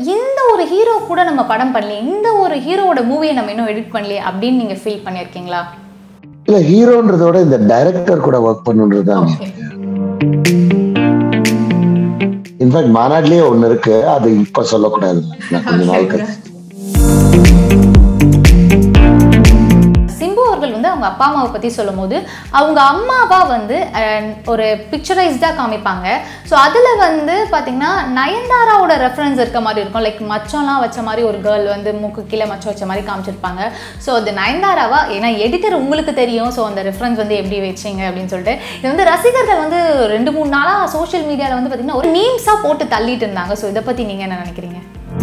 இந்த ஒரு ஹீரோ கூட நம்ம படம் பண்ணலையே இந்த ஒரு ஹீரோவோட மூவியை நம்ம இன்னும் எடிட் பண்ணலையே அப்படின்னு நீங்க ஃபீல் பண்ணியிருக்கீங்களா இல்ல ஹீரோன்றதோட இந்த டைரக்டர் கூட ஒர்க் பண்ணுன்றது தான் ஓகே இன்ஃபேக்ட் மாநாட்டிலேயே ஒண்ணு இருக்கு அது இப்ப சொல்லக்கூடாது நான் கொஞ்ச நாள் கழிச்சு சிம்பு அவர்கள் வந்து அவங்க அப்பா அம்மாவை பற்றி சொல்லும்போது அவங்க அம்மாவா வந்து அஹ், ஒரு பிக்சரைஸ்டாக காமிப்பாங்க ஸோ அதில் வந்து பார்த்தீங்கன்னா நயன்தாராவோட ரெஃபரன்ஸ் இருக்க மாதிரி இருக்கும் லைக் மச்சம்லாம் வச்ச மாதிரி ஒரு கேர்ள் வந்து மூக்கு கீழே மச்சம் வச்ச மாதிரி காமிச்சிருப்பாங்க ஸோ அது நயன்தாராவா ஏன்னா எடிட்டர் உங்களுக்கு தெரியும் ஸோ அந்த ரெஃபரன்ஸ் வந்து எப்படி வச்சீங்க அப்படின்னு சொல்லிட்டு இது வந்து ரசிகர்கள் வந்து ரெண்டு மூணு நாளாக சோஷியல் மீடியாவில் வந்து பார்த்தீங்கன்னா ஒரு மீம்ஸாக போட்டு தள்ளிட்டு இருந்தாங்க ஸோ இதை பற்றி நீங்கள் என்ன நினைக்கிறீங்க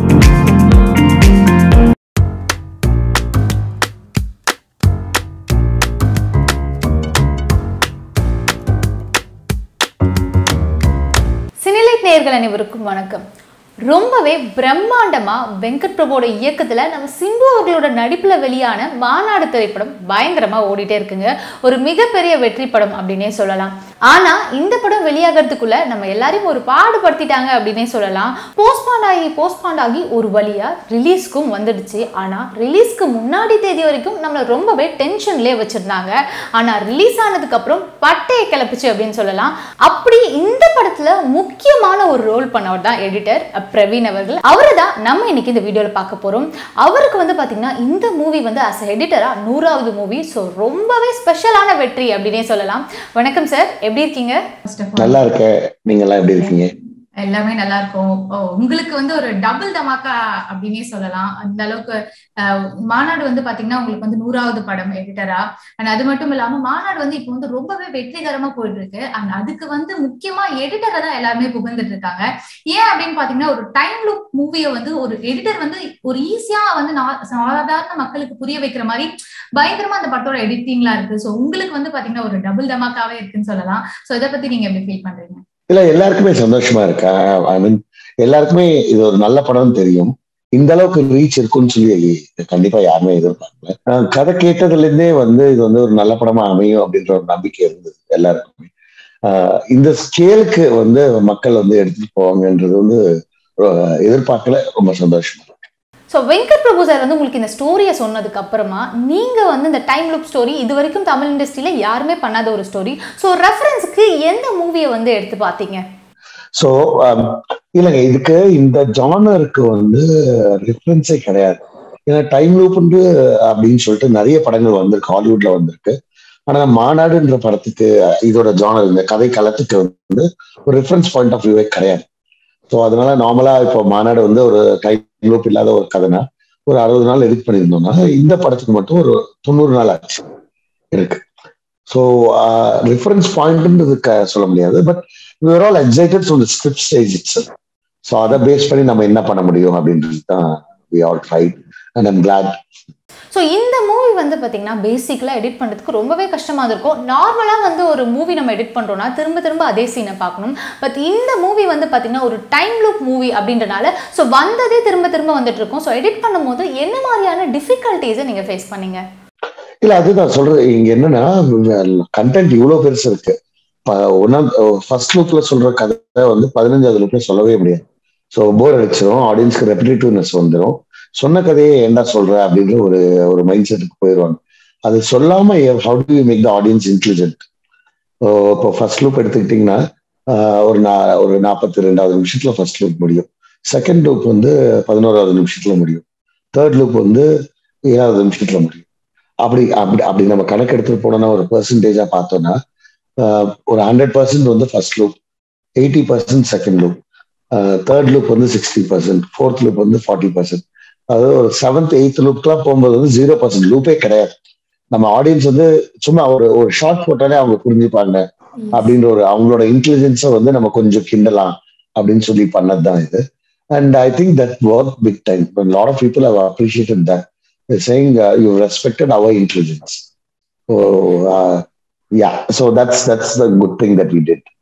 சினிலைட் நேயர்கள் அனைவருக்கும் வணக்கம் ரொம்பவே பிரம்மாண்டமா வெங்கட் பிரபுவோட இயக்கத்துல நம்ம சிம்பு அவர்களோட நடிப்புல வெளியான மாநாடு திரைப்படம் பயங்கரமா ஓடிட்டே இருக்குங்க ஒரு மிகப்பெரிய வெற்றி படம் அப்படின்னே சொல்லலாம் ஆனா இந்த படம் வெளியாகிறதுக்குள்ள நம்ம எல்லாரையும் ஒரு பாடுபடுத்திட்டாங்க அப்படின்னே சொல்லலாம் போஸ்ட்பாண்ட் ஆகி போஸ்ட்பாண்ட் ஆகி ஒரு வழியா ரிலீஸ்க்கும் வந்துடுச்சு ஆனா ரிலீஸ்க்கு முன்னாடி தேதி வரைக்கும் நம்மளை ரொம்பவே டென்ஷன்லேயே வச்சிருந்தாங்க ஆனா ரிலீஸ் ஆனதுக்கு அப்புறம் பட்டையை கிளப்புச்சு அப்படின்னு சொல்லலாம் அப்படி இந்த படத்துல முக்கியமான ஒரு ரோல் பண்ணவர் தான் எடிட்டர் பிரவீன் அவர்கள் அவரை தான் நம்ம இன்னைக்கு இந்த வீடியோல பார்க்க போறோம் அவருக்கு வந்து பாத்தீங்கன்னா இந்த மூவி வந்து அஸ் எடிட்டரா நூறாவது மூவி ஸோ ரொம்பவே ஸ்பெஷலான வெற்றி அப்படின்னே சொல்லலாம் வணக்கம் சார் எப்படி இருக்கீங்க நல்லா இருக்க நீங்க எல்லாம் எப்படி இருக்கீங்க எல்லாமே நல்லா இருக்கும் ஓ, உங்களுக்கு வந்து ஒரு டபுள் தமாக்கா அப்படின்னே சொல்லலாம் அந்த அளவுக்கு அஹ், மாநாடு வந்து பாத்தீங்கன்னா உங்களுக்கு வந்து நூறாவது படம் எடிட்டரா அண்ட் அது மட்டும் இல்லாம மாநாடு வந்து இப்போ வந்து ரொம்பவே வெற்றிகரமா போயிட்டு இருக்கு அண்ட் அதுக்கு வந்து முக்கியமா எடிட்டரை தான் எல்லாருமே புகழ்ந்துட்டு இருக்காங்க ஏன் அப்படின்னு பாத்தீங்கன்னா ஒரு டைம் லுக் மூவியை வந்து ஒரு எடிட்டர் வந்து ஒரு ஈஸியா வந்து நா- சாதாரண மக்களுக்கு புரிய வைக்கிற மாதிரி பயங்கரமா அந்த படத்தோட எடிட்டிங்லாம் இருக்கு சோ உங்களுக்கு வந்து பாத்தீங்கன்னா ஒரு டபுள் தமாக்காவே இருக்குன்னு சொல்லலாம் சோ இதை பத்தி நீங்க எப்படி ஃபீல் பண்றீங்க இல்ல எல்லாருக்குமே சந்தோஷமா இருக்கா ஐ மீன் எல்லாருக்குமே இது ஒரு நல்ல படம்னு தெரியும் இந்த அளவுக்கு ரீச் இருக்கும்னு சொல்லி கண்டிப்பா யாருமே எதிர்பார்க்கல நான் கதை கேட்டதுல இருந்தே வந்து இது வந்து ஒரு நல்ல படமா அமையும் அப்படின்ற ஒரு நம்பிக்கை இருந்தது எல்லாருக்குமே ஆஹ் இந்த ஸ்கேலுக்கு வந்து மக்கள் வந்து எடுத்துட்டு போவாங்கன்றது வந்து ஆஹ் எதிர்பார்க்கல ரொம்ப சந்தோஷமா இருக்கு. ஸோ வெங்கட் பிரபு சார் வந்து உங்களுக்கு இந்த ஸ்டோரியை சொன்னதுக்கு அப்புறமா நீங்க வந்து இந்த டைம் லுப் ஸ்டோரி இது வரைக்கும் தமிழ் இண்டஸ்ட்ரியில யாருமே பண்ணாத ஒரு ஸ்டோரி ஸோ ரெஃபரன்ஸ்க்கு எந்த மூவியை வந்து எடுத்து பார்த்தீங்க ஸோ இல்லைங்க இதுக்கு இந்த ஜானருக்கு வந்து ரெஃபரன்ஸே கிடையாது ஏன்னா டைம் லூப்னு அப்படின்னு சொல்லிட்டு நிறைய படங்கள் வந்திருக்கு ஹாலிவுட்ல வந்திருக்கு ஆனா மாநாடுன்ற படத்துக்கு இதோட ஜானர் இந்த கதை களத்துக்கு வந்து ஒரு ரெஃபரன்ஸ் பாயிண்ட் ஆஃப் வியூவே கிடையாது ஸோ அதனால நார்மலா இப்போ மாநாடு வந்து ஒரு டைம் லூப் இல்லாத ஒரு கதைனா ஒரு அறுபது நாள் எடிட் பண்ணியிருந்தோம்னா இந்த படத்துக்கு மட்டும் ஒரு தொண்ணூறு நாள் ஆச்சு இருக்கு ஸோ ரெஃபரன்ஸ் பாயிண்ட்ன்றது க- சொல்ல முடியாது but we're all excited from the script stage itself. So அதை பேஸ் பண்ணி நம்ம என்ன பண்ண முடியும் அப்படின்றது தான் we all tried and I'm glad so இந்த மூவி வந்து பார்த்தீங்கன்னா பேசிக்கலாக எடிட் பண்ணுறதுக்கு ரொம்பவே கஷ்டமாக இருக்கும் நார்மலாக வந்து ஒரு மூவி நம்ம எடிட் பண்ணுறோம்னா திரும்ப திரும்ப அதே சீனை பார்க்கணும் பட் இந்த மூவி வந்து பார்த்தீங்கன்னா ஒரு டைம் லூப் மூவி அப்படின்றனால ஸோ வந்ததே திரும்ப திரும்ப வந்துட்டு இருக்கும் ஸோ எடிட் பண்ணும்போது என்ன மாதிரியான டிஃபிகல்ட்டிஸை நீங்கள் ஃபேஸ் பண்ணீங்க இல்ல அதுதான் சொல்றது இங்க என்னன்னா கண்டென்ட் இவ்வளவு பெருசு இருக்கு ஒன்னாம் ஃபர்ஸ்ட் லுக்ல சொல்ற கதை வந்து பதினஞ்சாவது லுக்ல சொல்லவே முடியாது ஸோ போர் அடிச்சிடும் ஆடியன்ஸ்க்கு ரெப்பிடேட்டிவ்னஸ் வந்துடும் சொன்ன கதையை ஏன்டா சொல்ற அப்படின்ற ஒரு ஒரு மைண்ட் செட்டுக்கு போயிடுவாங்க அது சொல்லாம how to you make the audience intelligent இப்போ ஃபர்ஸ்ட் லுக் எடுத்துக்கிட்டிங்கன்னா ஆஹ் ஒரு நா ஒரு நாற்பத்தி ரெண்டாவது நிமிஷத்துல ஃபர்ஸ்ட் லுக் முடியும் செகண்ட் லுக் வந்து பதினோராவது நிமிஷத்துல முடியும் தேர்ட் லுக் வந்து ஏழாவது நிமிஷத்துல முடியும் அப்படி அப்படி அப்படி நம்ம கணக்கு எடுத்துட்டு போனோம்னா ஒரு பெர்சன்டேஜா பார்த்தோம்னா ஆஹ் ஒரு ஹண்ட்ரட் பர்சன்ட் வந்து first look eighty percent second look third look வந்து சிக்ஸ்டி பர்சன்ட் ஃபோர்த் லுக் வந்து ஃபார்ட்டி பர்சன்ட் அதாவது ஒரு செவன்த் எயித் லுக்லாம் போகும்போது வந்து ஜீரோ பர்சன்ட் லூப்பே கிடையாது நம்ம ஆடியன்ஸ் வந்து சும்மா ஒரு ஒரு ஷார்ட் போட்டாலே அவங்க புரிஞ்சுப்பாங்க அப்படின்ற ஒரு அவங்களோட இன்டெலிஜென்ஸை வந்து நம்ம கொஞ்சம் கிண்டலாம் அப்படின்னு சொல்லி பண்ணது தான் இது and I think that work big time lot of people have appreciated that saying uh, you respected our intelligence. So uh, yeah, so that's that's the good thing that we did.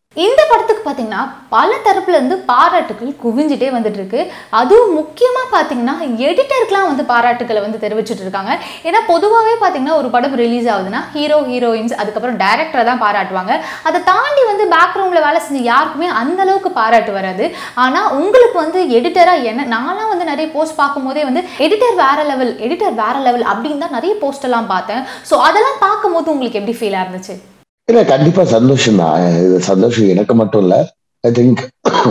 இந்த படத்துக்கு பார்த்தீங்கன்னா பல தரப்புல இருந்து பாராட்டுகள் குவிஞ்சிட்டே வந்துட்டு இருக்கு அதுவும் முக்கியமாக பார்த்தீங்கன்னா எடிட்டருக்குலாம் வந்து பாராட்டுகளை வந்து தெரிவிச்சிட்டு இருக்காங்க ஏன்னா பொதுவாகவே பார்த்தீங்கன்னா ஒரு படம் ரிலீஸ் ஆகுதுன்னா ஹீரோ ஹீரோயின்ஸ் அதுக்கப்புறம் டேரக்டரை தான் பாராட்டுவாங்க அதை தாண்டி வந்து பேக்ரவுண்டில் வேலை செஞ்ச யாருக்குமே அந்த அளவுக்கு பாராட்டு வராது ஆனால் உங்களுக்கு வந்து எடிட்டராக என்ன நான்லாம் வந்து நிறைய போஸ்ட் பார்க்கும்போதே வந்து எடிட்டர் வேற லெவல் எடிட்டர் வேற லெவல் அப்படின்னு தான் நிறைய போஸ்ட் எல்லாம் பார்த்தேன் ஸோ அதெல்லாம் பார்க்கும்போது உங்களுக்கு எப்படி ஃபீலாக இருந்துச்சு இல்ல கண்டிப்பா சந்தோஷம் தான் இது சந்தோஷம் எனக்கு மட்டும் இல்ல ஐ திங்க்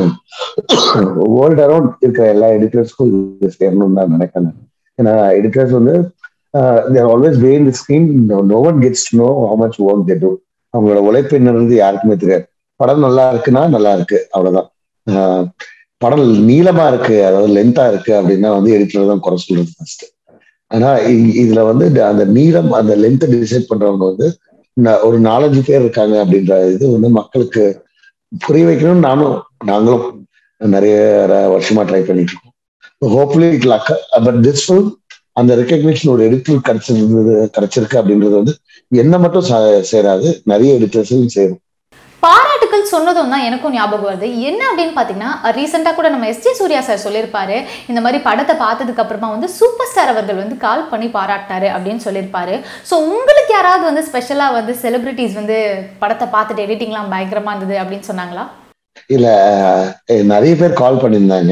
வேர்ல்ட் அரௌண்ட் இருக்கிற எல்லா எடிட்டர்ஸ்க்கும் இது சேரணும்னு தான் நினைக்கிறேன் ஏன்னா எடிட்டர்ஸ் வந்து they're always pay the screen no one gets to know how much work they do அவங்களோட உழைப்பு என்னது யாருக்குமே தெரியாது படம் நல்லா இருக்குன்னா நல்லா இருக்கு அவ்வளவுதான் ஆஹ் படம் நீளமா இருக்கு அதாவது லென்த்தா இருக்கு அப்படின்னா வந்து எடிட்டர் தான் குறை சொல்றது ஃபர்ஸ்ட் ஆனா இ- இதுல வந்து அந்த நீளம் அந்த லென்த்தை டிசைட் பண்றவங்க வந்து ந- ஒரு நாலஞ்சு பேர் இருக்காங்க அப்படின்ற இது வந்து மக்களுக்கு புரிய வைக்கணும்னு நானும் நாங்களும் நிறைய ர- வருஷமா ட்ரை பண்ணிட்டு இருக்கோம் hopefully it luck but this film அந்த ரெக்கக்னிஷன் ஒரு எடிட்டர் கிடைச்சிருந்தது கிடைச்சிருக்கு அப்படின்றது வந்து என்ன மட்டும் ச- சேராது நிறைய எடிட்டர்ஸையும் சேரும் பாராட்டுக்கள் சொன்னதும் தான் எனக்கும் ஞாபகம் வருது என்ன அப்படின்னு பார்த்தீங்கன்னா ரீசெண்டாக கூட நம்ம எஸ்ஜே சூர்யா சார் சொல்லியிருப்பாரு இந்த மாதிரி படத்தை பார்த்ததுக்கு அப்புறமா வந்து சூப்பர் ஸ்டார் அவர்கள் வந்து கால் பண்ணி பாராட்டினாரு அப்படின்னு சொல்லியிருப்பாரு ஸோ உங்களுக்கு யாராவது வந்து ஸ்பெஷலாக வந்து செலிபிரிட்டிஸ் வந்து படத்தை பார்த்துட்டு எடிட்டிங்லாம் பயங்கரமாக இருந்தது அப்படின்னு சொன்னாங்களா இல்ல அஹ் நிறைய பேர் கால் பண்ணியிருந்தாங்க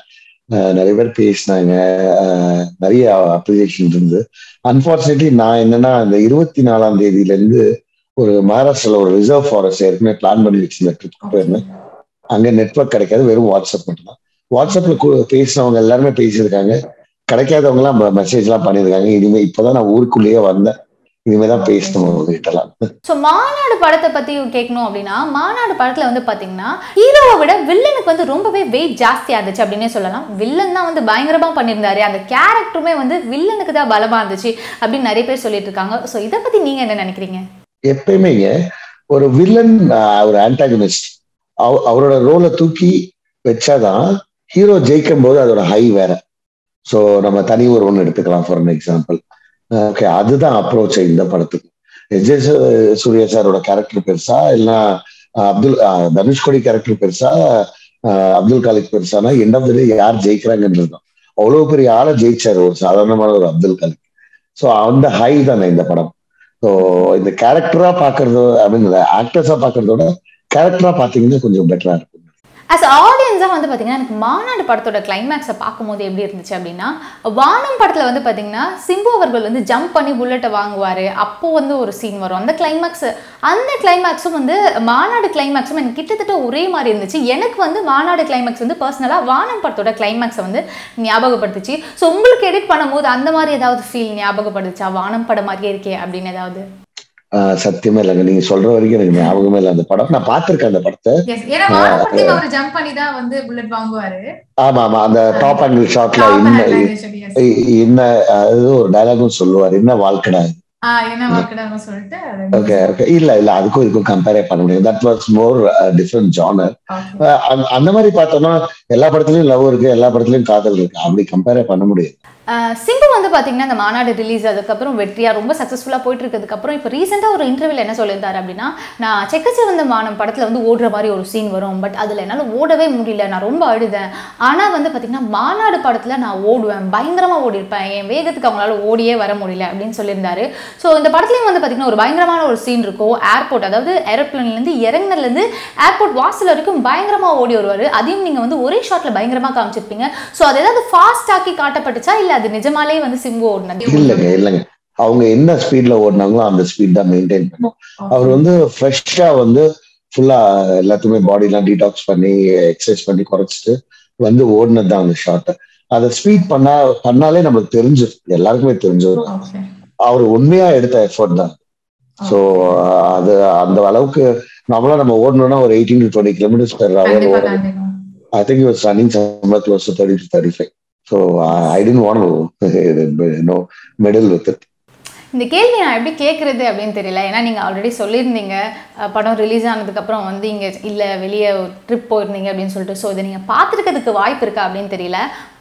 அஹ் நிறைய பேர் பேசினாங்க அஹ் நிறைய அப்ரிசியேஷன் இருந்தது அன்பார்ச்சுனேட்லி நான் என்னன்னா அந்த இருபத்தி நாலாம் தேதியில இருந்து ஒரு மகாராஷ்டிரால ஒரு ரிசர்வ் ஃபாரஸ்ட் ஏற்கனவே பிளான் பண்ணி வச்சிருந்த ட்ரிப் போயிருந்தேன் அங்க நெட்வொர்க் கிடைக்காது வெறும் வாட்ஸ்அப் மட்டும்தான் வாட்ஸ்அப்ல கு- பேசினவங்க எல்லாருமே பேசியிருக்காங்க கிடைக்காதவங்க எல்லாம் மெசேஜ் எல்லாம் பண்ணியிருக்காங்க இனிமே இப்பதான் நான் ஊருக்குள்ளேயே வந்தேன் இனிமே தான் பேசணும் அவங்ககிட்டலாம் ஸோ மாநாடு படத்தை பற்றி கேட்கணும் அப்படின்னா மாநாடு படத்தில் வந்து பார்த்தீங்கன்னா ஹீரோவை விட வில்லனுக்கு வந்து ரொம்பவே வெயிட் ஜாஸ்தியாக இருந்துச்சு அப்படின்னே சொல்லலாம் வில்லன் தான் வந்து பயங்கரமாக பண்ணியிருந்தாரு அந்த கேரக்டருமே வந்து வில்லனுக்கு தான் பலமாக இருந்துச்சு அப்படின்னு நிறைய பேர் சொல்லிட்டு இருக்காங்க ஸோ இதை பற்றி நீங்கள் என்ன நினைக்கிறீங்க எப்பயுமேங்க ஒரு வில்லன் ஒரு ஆன்டாகனிஸ்ட் அவரோட ரோலை தூக்கி வச்சாதான் ஹீரோ ஜெயிக்கும் போது அதோட ஹை வேற ஸோ நம்ம தனி ஒருவன் எடுத்துக்கலாம் ஃபார் அன் எக்ஸாம்பிள் ஓகே அதுதான் அப்ரோச் இந்த படத்துக்கு எஸ் ஜே சூர்யா சாரோட கேரக்டர் பெருசா இல்லைன்னா அப்துல் அஹ், தனுஷ்கோடி கேரக்டர் பெருசா அஹ், அப்துல் காலிக் பெருசானா எண்ட் ஆஃப் த டே யார் ஜெயிக்கிறாங்கன்றது தான் அவ்வளவு பெரிய ஆளை ஜெயிச்சாரு ஒரு சாதாரணமான ஒரு அப்துல் காலிக் ஸோ அந்த ஹை தானே இந்த படம் ஸோ இந்த கேரக்டரா பாக்குறதோ ஐ மீன் ஆக்டர்ஸா பாக்குறதோட கேரக்டரா பாத்தீங்கன்னா கொஞ்சம் பெட்டரா இருக்கும் ஆஸ் ஆடியன்ஸாக வந்து பார்த்தீங்கன்னா எனக்கு மாநாடு படத்தோட கிளைமேக்ஸை பார்க்கும்போது எப்படி இருந்துச்சு அப்படின்னா வானம் படத்தில் வந்து பார்த்தீங்கன்னா சிம்பு அவர்கள் வந்து ஜம்ப் பண்ணி புல்லட்டை வாங்குவார் அப்போ வந்து ஒரு சீன் வரும் அந்த கிளைமேக்ஸ் அந்த கிளைமேக்ஸும் வந்து மாநாடு கிளைமேக்ஸும் எனக்கு கிட்டத்தட்ட ஒரே மாதிரி இருந்துச்சு எனக்கு வந்து மாநாடு கிளைமேக்ஸ் வந்து பர்சனலாக வானம் படத்தோட கிளைமேக்ஸை வந்து ஞாபகப்படுத்துச்சு ஸோ உங்களுக்கு எடிட் பண்ணும்போது அந்த மாதிரி ஏதாவது ஃபீல் ஞாபகப்படுத்துச்சா வானம் படம் மாதிரியே இருக்கே அப்படின்னு ஏதாவது ஆஹ் சத்தியமே இல்லைங்க நீங்க சொல்ற வரைக்கும் எனக்கு ஞாபகமே இல்லை அந்த படம் நான் பார்த்திருக்கேன் அந்த படத்தை Yes. ஏன்னா வானப்படத்துக்கு அவர் ஜம்ப் பண்ணி தான் வந்து புல்லட் வாங்குவாரு ஆமா ஆமா அந்த டாப் ஆங்கிள் ஷாட்ல என்ன Yes. என்ன அது ஒரு டயலாகும் சொல்லுவார் என்ன வாழ்க்கடா இது ஆஹ் என்ன வாக்குடாங்க சொல்லிட்டு அது ஓகே ஓகே இல்ல இல்ல அதுக்கும் இதுக்கும் கம்பேரே பண்ண முடியாது that was more different genre Okay. அந்த மாதிரி பார்த்தோம்னா எல்லா படத்துலயும் லவ் இருக்கு எல்லா படத்துலயும் காதல் இருக்கு அப்படி கம்பேரே பண்ண முடியாது ஆஹ் சிம்பு வந்து பார்த்தீங்கன்னா இந்த மாநாடு ரிலீஸ் அதுக்கப்புறம் வெற்றியா ரொம்ப சக்ஸஸ்ஃபுல்லாக போயிட்டு இருக்கிறதுக்கப்புறம் இப்போ ரீசெண்டாக ஒரு இன்டர்வியூல என்ன சொல்லியிருந்தாரு அப்படின்னா நான் செக்கச்சிவந்த மானம் படத்தில் வந்து ஓடுற மாதிரி ஒரு சீன் வரும் பட் அதில் என்னால் ஓடவே முடியல நான் ரொம்ப அழுதேன் ஆனால் வந்து பார்த்தீங்கன்னா மாநாடு படத்தில் நான் ஓடுவேன் பயங்கரமாக ஓடிருப்பேன் என் வேகத்துக்கு அவங்களால ஓடியே வர முடியல அப்படின்னு சொல்லியிருந்தாரு ஸோ இந்த படத்துலையும் வந்து பார்த்தீங்கன்னா ஒரு பயங்கரமான ஒரு சீன் இருக்கும் ஏர்போர்ட் அதாவது ஏரோப்ளேன்லேருந்து இறங்கினதுலேருந்து ஏர்போர்ட் வாசல் வரைக்கும் பயங்கரமாக ஓடி வருவார் அதையும் நீங்கள் வந்து ஒரே ஷாட்டில் பயங்கரமாக காமிச்சிருப்பீங்க ஸோ அது ஏதாவது ஃபாஸ்ட் ஆக்கி காட்டப்பட்டுச்சா இல்லை அது நிஜமாலே வந்து சிம்பு ஓடினது இல்லைங்க இல்லைங்க அவங்க என்ன ஸ்பீட்ல ஓடினாங்களோ அந்த ஸ்பீட் தான் மெயின்டைன் பண்ணும் அவர் வந்து ஃப்ரெஷ்ஷா வந்து ஃபுல்லா எல்லாத்தையுமே பாடி எல்லாம் டீடாக்ஸ் பண்ணி எக்ஸசைஸ் பண்ணி குறைச்சிட்டு வந்து ஓடினது தான் அந்த ஷார்ட் அதை ஸ்பீட் பண்ணா பண்ணாலே நமக்கு தெரிஞ்சிடும் எல்லாருக்குமே தெரிஞ்சிடும் Okay. அவர் உண்மையா எடுத்த எஃபர்ட் தான் ஸோ அது அந்த அளவுக்கு நம்மளா நம்ம ஓடணும்னா ஒரு eighteen to twenty kilometres per hour கண்டிப்பா ஓடணும் கண்டிப்பா I think he was running somewhere close to 30 to 35. So uh, I didn't want to, you know, meddle with it. இந்த கேள்வி நான் எப்படி கேட்குறது அப்படின்னு தெரியல ஏன்னா நீங்கள் ஆல்ரெடி சொல்லியிருந்தீங்க அஹ், படம் ரிலீஸ் ஆனதுக்கப்புறம் வந்து இங்கே இல்லை வெளியே ட்ரிப் போயிருந்தீங்க அப்படின்னு சொல்லிட்டு ஸோ இதை நீங்கள் பார்த்துருக்கிறதுக்கு வாய்ப்பு இருக்கா அப்படின்னு தெரியல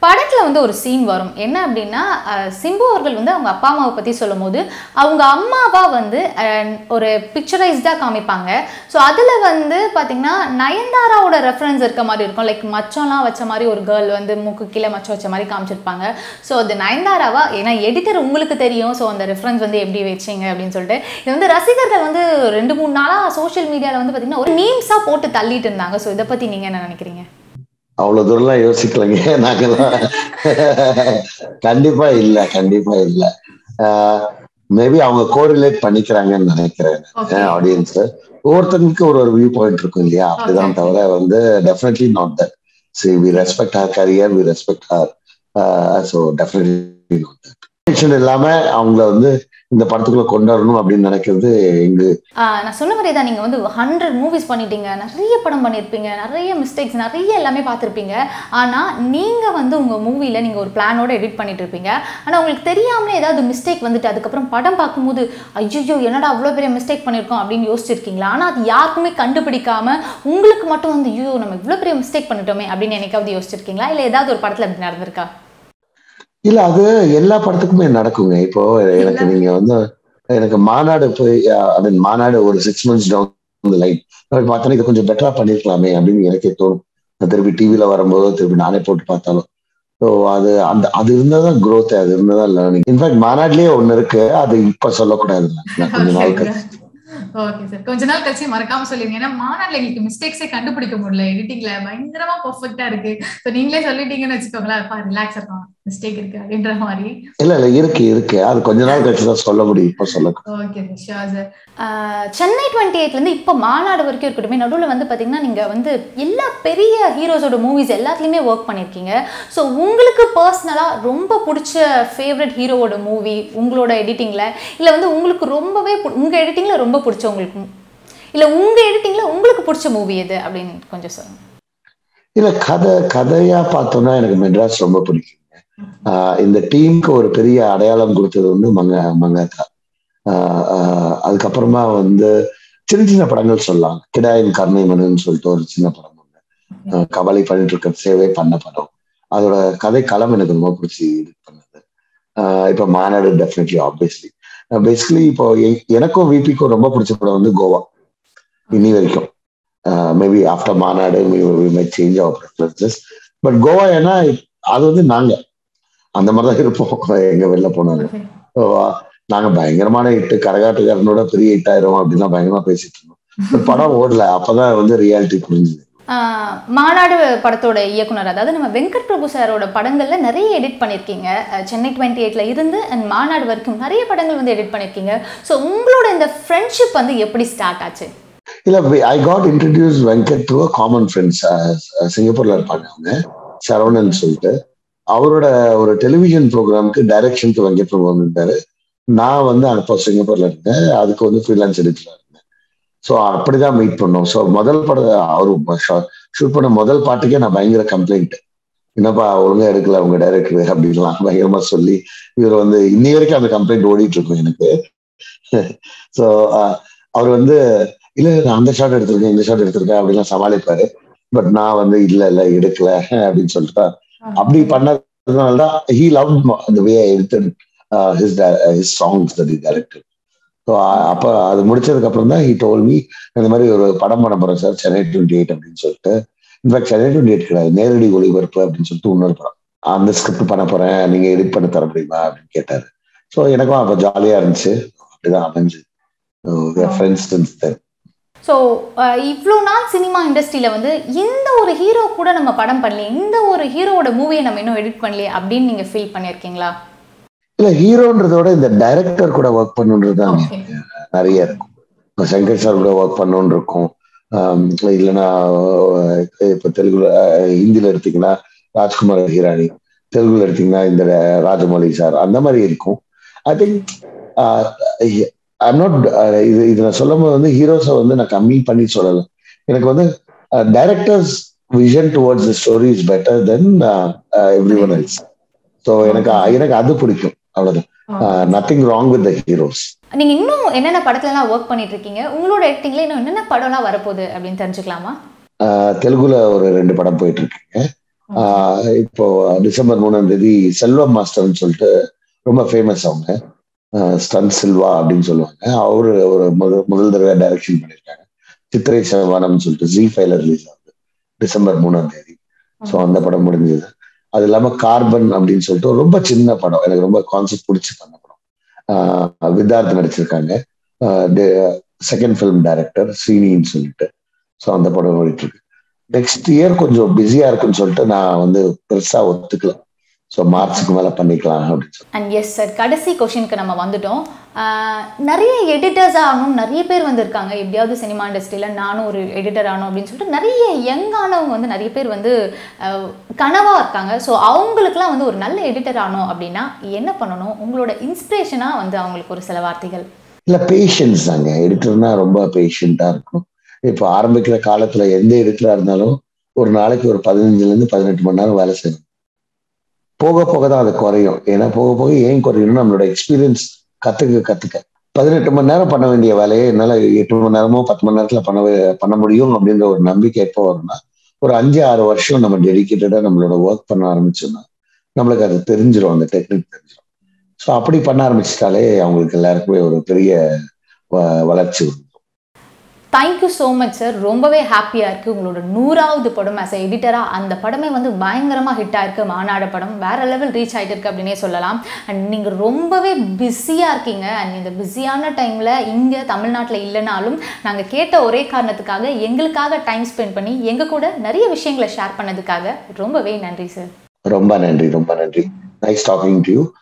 படத்துல வந்து ஒரு சீன் வரும் என்ன அப்படின்னா அஹ், சிம்பு அவர்கள் வந்து அவங்க அப்பா அம்மாவை பத்தி சொல்லும்போது அவங்க அம்மாவா வந்து அஹ், ஒரு பிக்சரைஸ்டா காமிப்பாங்க ஸோ அதுல வந்து பாத்தீங்கன்னா நயன்தாராவோட ரெஃபரன்ஸ் இருக்க மாதிரி இருக்கும் லைக் மச்சம்லாம் வச்ச மாதிரி ஒரு கேர்ள் வந்து மூக்கு கீழே மச்சம் வச்ச மாதிரி காமிச்சிருப்பாங்க ஸோ அது நயன்தாராவா ஏன்னா எடிட்டர் உங்களுக்கு தெரியும் ஸோ அந்த ரெஃபரன்ஸ் வந்து எப்படி வச்சீங்க அப்படின்னு சொல்லிட்டு இது வந்து ரசிகர்கள் வந்து ரெண்டு மூணு நாளாக சோஷியல் மீடியாவில் வந்து பார்த்தீங்கன்னா ஒரு மீம்ஸாக போட்டு தள்ளிட்டு இருந்தாங்க ஸோ இதை பற்றி நீங்கள் என்ன நினைக்கிறீங்க அவ்வளவு தூரம்லாம் யோசிக்கலைங்க நாங்கெல்லாம் கண்டிப்பா இல்ல கண்டிப்பா இல்ல மேபி அவங்க கோரிலேட் பண்ணிக்கிறாங்கன்னு நினைக்கிறேன் Okay. ஆடியன்ஸ் ஒவ்வொருத்தங்களுக்கு ஒரு ஒரு வியூ பாயிண்ட் இருக்கும் இல்லையா அப்படிதான் Okay. தவிர வந்து definitely not that see we respect her career we respect her so definitely not that இல்லாம அவங்கள வந்து இந்த படத்துக்குள்ள கொண்டு வரணும் அப்படின்னு நினைக்கிறது எங்க ஆஹ் நான் சொன்ன மாதிரி தான் நீங்கள் வந்து ஹண்ட்ரட் மூவிஸ் பண்ணிட்டீங்க நிறைய படம் பண்ணியிருப்பீங்க நிறைய மிஸ்டேக்ஸ் நிறைய எல்லாமே பார்த்துருப்பீங்க ஆனால் நீங்கள் வந்து உங்கள் மூவியில் நீங்கள் ஒரு பிளானோட எடிட் பண்ணிட்டு இருப்பீங்க ஆனால் உங்களுக்கு தெரியாமலே ஏதாவது மிஸ்டேக் வந்துட்டு அதுக்கப்புறம் படம் பார்க்கும்போது ஐயோ என்னடா அவ்வளோ பெரிய மிஸ்டேக் பண்ணியிருக்கோம் அப்படின்னு யோசிச்சிருக்கீங்களா ஆனால் அது யாருக்குமே கண்டுபிடிக்காம உங்களுக்கு மட்டும் வந்து ஐயோ நம்ம இவ்வளோ பெரிய மிஸ்டேக் பண்ணிட்டோமே அப்படின்னு என்னைக்காவது யோசிச்சிருக்கீங்களா இல்லை ஏதாவது ஒரு படத்தில் அப்படி நடந்திருக்கா இல்ல அது எல்லா படத்துக்குமே நடக்குங்க இப்போ எனக்கு நீங்க வந்து எனக்கு மாநாடு போய் ஐ மீன் மாநாடு ஒரு சிக்ஸ் மந்த்ஸ் டவுன் லைன் எனக்கு பார்த்தோன்னா இது கொஞ்சம் பெட்டரா பண்ணிருக்கலாமே அப்படின்னு எனக்கே தோணும் நான் திருப்பி டிவில வரும்போதோ திருப்பி நானே போட்டு பார்த்தாலும் ஸோ அது அந்த அது இருந்தாதான் growth அது இருந்தாதான் லேர்னிங் இன்ஃபேக்ட் மாநாட்டிலேயே ஒண்ணு இருக்கு அது இப்ப சொல்லக்கூடாது நான் கொஞ்ச நாள் கழிச்சு ஓகே சார் கொஞ்ச நாள் கழிச்சு மறக்காம சொல்லிருங்க ஏன்னா மாநாடுல எங்களுக்கு மிஸ்டேக்ஸே கண்டுபிடிக்க முடியல எடிட்டிங்ல பயங்கரமா பர்ஃபெக்டா இருக்கு So நீங்களே சொல்லிட்டீங்கன்னு வச்சுக்கோங்களேன் ரிலாக்ஸ் இருக்கும் மிஸ்டேக் இருக்கு அப்படின்ற மாதிரி இல்ல இல்ல இருக்கு இருக்கு அது கொஞ்ச நாள் கழிச்சு தான் சொல்ல முடியும் இப்ப சொல்ல ஓகே சார் ஷியோர் சார் ஆஹ் சென்னை டுவெண்ட்டி எயிட்லேருந்து இப்போ மாநாடு வரைக்கும் இருக்கட்டுமே நடுவில் வந்து பார்த்தீங்கன்னா நீங்கள் வந்து எல்லா பெரிய ஹீரோஸோட மூவிஸ் எல்லாத்துலேயுமே ஒர்க் பண்ணியிருக்கீங்க ஸோ உங்களுக்கு பர்சனலாக ரொம்ப பிடிச்ச ஃபேவரட் ஹீரோவோட மூவி உங்களோட எடிட்டிங்கில் இல்லை வந்து உங்களுக்கு ரொம்பவே உங்கள் எடிட்டிங்கில் ரொம்ப பிடிச்ச உங்களுக்கு இல்லை உங்கள் எடிட்டிங்கில் உங்களுக்கு பிடிச்ச மூவி எது அப்படின்னு கொஞ்சம் சொல்லுங்கள் இல்ல கதை கதையா பார்த்தோம்னா எனக்கு மெட்ராஸ் ரொம்ப பிடிக்குங்க ஆஹ் இந்த டீமுக்கு ஒரு பெரிய அடையாளம் கொடுத்தது வந்து மங்க மங்காத்தா ஆஹ் ஆஹ் அதுக்கப்புறமா வந்து சின்ன சின்ன படங்கள் சொல்லலாம் கிடாயின் கருணை மனுன்னு சொல்லிட்டு ஒரு சின்ன படம் ஒண்ணு ஆஹ் கவலை பண்ணிட்டு இருக்க சேவை பண்ண படம் அதோட கதை களம் எனக்கு ரொம்ப பிடிச்சி இது பண்ணது ஆஹ் இப்ப மாநாடு டெஃபினெட்லி ஆப்வியஸ்லி பேசிக்கலி இப்போ எ- எனக்கும் விபிக்கும் ரொம்ப பிடிச்ச படம் வந்து கோவா இனி வரைக்கும் maybe after Maanaadu may change our preferences but Goa ஏன்னா அது வந்து நாங்க அந்த மாதிரி தான் இருப்போம் எங்க வெளில போனாலும் So, நாங்க பயங்கரமான ஹிட் கரகாட்டுக்காரனோட பெரிய ஹிட் ஆயிரும் அப்படின்லாம் பயங்கரமா பேசிட்டு இருந்தோம் But படம் ஓடல அப்பதான் வந்து ரியாலிட்டி புரிஞ்சுது ஆஹ் மாநாடு படத்தோட இயக்குனர் அதாவது நம்ம வெங்கட் பிரபு சாரோட படங்கள்ல நிறைய எடிட் பண்ணியிருக்கீங்க அஹ் சென்னை டுவெண்ட்டி எயிட்ல இருந்து அண்ட் மாநாடு வரைக்கும் நிறைய படங்கள் வந்து எடிட் பண்ணியிருக்கீங்க ஸோ உங்களோட இந்த ஃப்ரெண்ட்ஷிப் வந்து எப்படி ஸ்டார்ட் ஆச்சு இல்ல I got introduced Venkat to common friends சிங்கப்பூர்ல இருப்பாங்க அவங்க சரவணன் சொல்லிட்டு அவரோட ஒரு டெலிவிஷன் ப்ரோக்ராமுக்கு டைரக்ஷனுக்கு வெங்கட் பிரபு வந்திருந்தாரு நான் வந்து அப்போ சிங்கப்பூர்ல இருந்தேன் அதுக்கு வந்து ஃப்ரீலான்ஸ் எடிட்டர்ல இருந்தேன் ஸோ அப்படிதான் மீட் பண்ணோம் ஸோ முதல் படம் அவர் ஷூட் பண்ண முதல் பாட்டுக்கே நான் பயங்கர கம்ப்ளைண்ட் என்னப்பா ஒழுங்கா எடுக்கல உங்க டைரக்டர் அப்படின்லாம் பயங்கரமா சொல்லி இவர் வந்து இன்னி வரைக்கும் அந்த கம்ப்ளைண்ட் ஓடிட்டு இருக்கும் எனக்கு ஸோ அவர் வந்து இல்ல நான் அந்த ஷாட் எடுத்திருக்கேன் இந்த ஷாட் எடுத்திருக்கேன் அப்படிலாம் சமாளிப்பாரு பட் நான் வந்து இல்ல இல்ல எடுக்கல அப்படின்னு சொல்லிட்டு அப்படி பண்ணதுனால தான் ஹீ லவ் அந்த வே எடுத்தட் his his songs that is directed so அப்போ அது முடிச்சதுக்கு அப்புறம் தான் ஹி டோல் மீ இந்த மாதிரி ஒரு படம் பண்ண போறேன் சார் சென்னை டுவெண்ட்டி எயிட் அப்படின்னு சொல்லிட்டு இன்ஃபேக்ட் சென்னை டுவெண்ட்டி எயிட் கிடையாது நேரடி ஒளிபரப்பு அப்படின்னு சொல்லிட்டு இன்னொரு படம் அந்த ஸ்கிரிப்ட் பண்ண போறேன் நீங்க எடிட் பண்ண தர முடியுமா அப்படின்னு கேட்டாரு ஸோ எனக்கும் அப்போ ஜாலியா இருந்துச்சு அப்படிதான் அமைஞ்சு ஃப்ரெண்ட்ஸ் தென் ஸோ இவ்வளோ நாள் சினிமா இண்டஸ்ட்ரியில் வந்து இந்த ஒரு ஹீரோ கூட நம்ம படம் பண்ணலையே இந்த ஒரு ஹீரோவோட மூவியை நம்ம இன்னும் எடிட் பண்ணலையே அப்படின்னு நீங்கள் ஃபீல் பண்ணியிருக்கீங்களா இல்ல ஹீரோன்றதோட இந்த டைரக்டர் கூட ஒர்க் பண்ணுன்றது தான் ஓகே நிறைய இருக்கும் இப்போ சங்கர் சார் கூட ஒர்க் பண்ணணும்னு இருக்கும் ஆம், இல்லைன்னா அஹ், இப்போ தெலுங்குல அஹ், ஹிந்தில எடுத்தீங்கன்னா ராஜ்குமார் ஹிரானி தெலுங்குல எடுத்தீங்கன்னா இந்த ராஜமௌலி சார் அந்த மாதிரி இருக்கும் ஐ திங்க் ஐம் நாட் இது இது நான் சொல்லும் போது வந்து ஹீரோஸை வந்து நான் கம்மி பண்ணி சொல்லலை எனக்கு வந்து directors vision towards the story is better then everyone else so எனக்கு எனக்கு அது பிடிக்கும் அவ்வளவுதான் nothing wrong with the heroes நீங்கள் இன்னும் என்னென்ன படத்துலலாம் ஒர்க் பண்ணிட்டு இருக்கீங்க உங்களோட எடிட்டிங்கில் இன்னும் என்னென்ன படம்லாம் வரப்போகுது அப்படின்னு தெரிஞ்சுக்கலாமா தெலுங்குல ஒரு ரெண்டு படம் போயிட்டு இருக்குங்க ஆஹ் இப்போ டிசம்பர் மூணாம் தேதி செல்வம் மாஸ்டர்னு சொல்லிட்டு ரொம்ப ஃபேமஸ் அவங்க ஸ்டன் சில்வா அப்படின்னு சொல்லுவாங்க அவரு ஒரு முதல் முதல் தடவை டைரக்ஷன் பண்ணியிருக்காங்க சித்திரை செவ்வானம்னு சொல்லிட்டு ஜி ஃபைல ரிலீஸ் ஆகுது டிசம்பர் மூணாம் தேதி ஸோ அந்த படம் முடிஞ்சது அது இல்லாம கார்பன் அப்படின்னு சொல்லிட்டு ரொம்ப சின்ன படம் எனக்கு ரொம்ப கான்செப்ட் பிடிச்சி பண்ண படம் ஆஹ் வித்தார்த் நடிச்சிருக்காங்க செகண்ட் ஃபிலிம் டைரக்டர் ஸ்ரீனின்னு சொல்லிட்டு ஸோ அந்த படம் ஓடிட்டு இருக்கு நெக்ஸ்ட் இயர் கொஞ்சம் பிஸியா இருக்குன்னு சொல்லிட்டு நான் வந்து பெருசா ஒத்துக்கல ஸோ மார்ச்சுக்கு மேல பண்ணிக்கலாம் அப்படின்னு சொல்லி அண்ட் எஸ் சார் கடைசி கொஷினுக்கு நம்ம வந்துட்டோம் ஆஹ் நிறைய எடிட்டர்ஸ் ஆகணும் நிறைய பேர் வந்திருக்காங்க எப்படியாவது சினிமா இண்டஸ்ட்ரியில் நானும் ஒரு எடிட்டர் ஆகணும் அப்படின்னு சொல்லிட்டு நிறைய யங்கானவங்க வந்து நிறைய பேர் வந்து ஆஹ் கனவா இருக்காங்க ஸோ அவங்களுக்குலாம் வந்து ஒரு நல்ல எடிட்டர் ஆகணும் அப்படின்னா என்ன பண்ணணும் உங்களோட இன்ஸ்பிரேஷனாக வந்து அவங்களுக்கு ஒரு சில வார்த்தைகள் இல்ல பேஷன்ஸ் தாங்க எடிட்டர்னா ரொம்ப பேஷண்டா இருக்கணும் இப்போ ஆரம்பிக்கிற காலத்துல எந்த எடிட்டரா இருந்தாலும் ஒரு நாளைக்கு ஒரு பதினஞ்சுல இருந்து பதினெட்டு மணி நேரம் வேலை செய்யணும் போக போக தான் அது குறையும் ஏன்னா போக போக ஏன் குறையணும் நம்மளோட எக்ஸ்பீரியன்ஸ் கத்துக்க கத்துக்க பதினெட்டு மணி நேரம் பண்ண வேண்டிய வேலையை என்னால எட்டு மணி நேரமோ பத்து மணி நேரத்துல பண்ண வே- பண்ண முடியும் அப்படின்ற ஒரு நம்பிக்கை எப்போ வரும்னா ஒரு அஞ்சு ஆறு வருஷம் நம்ம டெடிக்கேட்டடா நம்மளோட ஒர்க் பண்ண ஆரம்பிச்சோம்னா நம்மளுக்கு அது தெரிஞ்சிடும் அந்த டெக்னிக் தெரிஞ்சிடும் ஸோ அப்படி பண்ண ஆரம்பிச்சிட்டாலே அவங்களுக்கு எல்லாருக்குமே ஒரு பெரிய வ- வளர்ச்சி வரும் தேங்க்யூ ஸோ மச் சார் ரொம்பவே ஹாப்பியாக இருக்குது உங்களோட நூறாவது படம் ஆஸ் எடிட்டராக அந்த படமே வந்து பயங்கரமாக ஹிட் ஆயிருக்கு மாநாடு படம் வேற லெவல் ரீச் ஆகிட்டு இருக்கு அப்படின்னே சொல்லலாம் அண்ட் நீங்கள் ரொம்பவே பிஸியாக இருக்கீங்க அண்ட் இந்த பிஸியான டைமில் இங்கே தமிழ்நாட்டில் இல்லைனாலும் நாங்கள் கேட்ட ஒரே காரணத்துக்காக எங்களுக்காக டைம் ஸ்பெண்ட் பண்ணி எங்கள் கூட நிறைய விஷயங்களை ஷேர் பண்ணதுக்காக ரொம்பவே நன்றி சார் ரொம்ப நன்றி ரொம்ப நன்றி நைஸ் டாக்கிங் டு யூ